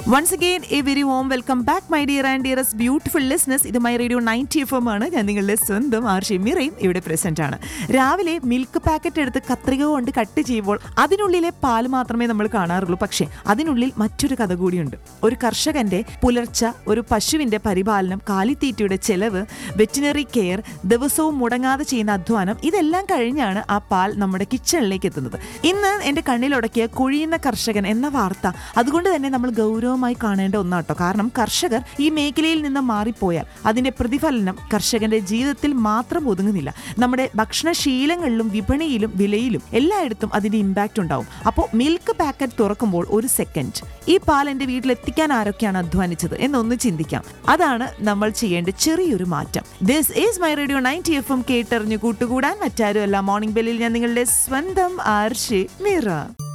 once again a very home welcome back my dear and dearest beautiful listeners ഇത് my radio ninety F M ആണ് ഞാൻ നിങ്ങളുടെ സ്വന്തം ആർഷി മിറയും ഇവിടെ പ്രസന്റ് ആണ് രാവിലെ മിൽക്ക് പാക്കറ്റ് എടുത്ത് കത്രിക കൊണ്ട് കട്ട് ചെയ്യുമ്പോൾ അതിനുള്ളിലെ പാല് മാത്രമേ നമ്മൾ കാണാറുള്ളൂ പക്ഷേ അതിനുള്ളിൽ മറ്റൊരു കഥ കൂടിയുണ്ട് ഒരു കർഷകന്റെ പുലർച്ച ഒരു പശുവിന്റെ പരിപാലനം കാലിത്തീറ്റയുടെ ചെലവ് വെറ്റിനറി കെയർ ദിവസവും മുടങ്ങാതെ ചെയ്യുന്ന അധ്വാനം ഇതെല്ലാം കഴിഞ്ഞാണ് ആ പാൽ നമ്മുടെ കിച്ചണിലേക്ക് എത്തുന്നത് ഇന്ന് എന്റെ കണ്ണിലുടക്കിയ കുഴിയുന്ന കർഷകൻ എന്ന വാർത്ത അതുകൊണ്ട് തന്നെ നമ്മൾ ഗൗരവമായി കാണേണ്ട ഒന്നാട്ടോ കാരണം കർഷകർ ഈ മേഖലയിൽ നിന്ന് മാറിപ്പോയാൽ അതിന്റെ പ്രതിഫലനം കർഷകന്റെ ജീവിതത്തിൽ മാത്രം ഒതുങ്ങുന്നില്ല നമ്മുടെ ഭക്ഷണശീലങ്ങളിലും വിപണിയിലും വിലയിലും എല്ലായിടത്തും അതിന്റെ ഇമ്പാക്റ്റ് ഉണ്ടാവും അപ്പോൾ മിൽക്ക് പാക്കറ്റ് തുറക്കുമ്പോൾ ഒരു സെക്കൻഡ് ഈ പാൽ എന്റെ വീട്ടിൽ എത്തിക്കാൻ ആരൊക്കെയാണ് അധ്വാനിച്ചത് എന്നൊന്ന് ചിന്തിക്കാം അതാണ് നമ്മൾ ചെയ്യേണ്ട ചെറിയൊരു മാറ്റം this is my radio ninety F M കേട്ടറിഞ്ഞു കൂട്ടുകൂടാൻ മറ്റാരുമല്ല മോർണിംഗ് ബെല്ലിൽ ഞാൻ നിങ്ങളുടെ സ്വന്തം ആർഷി മീറ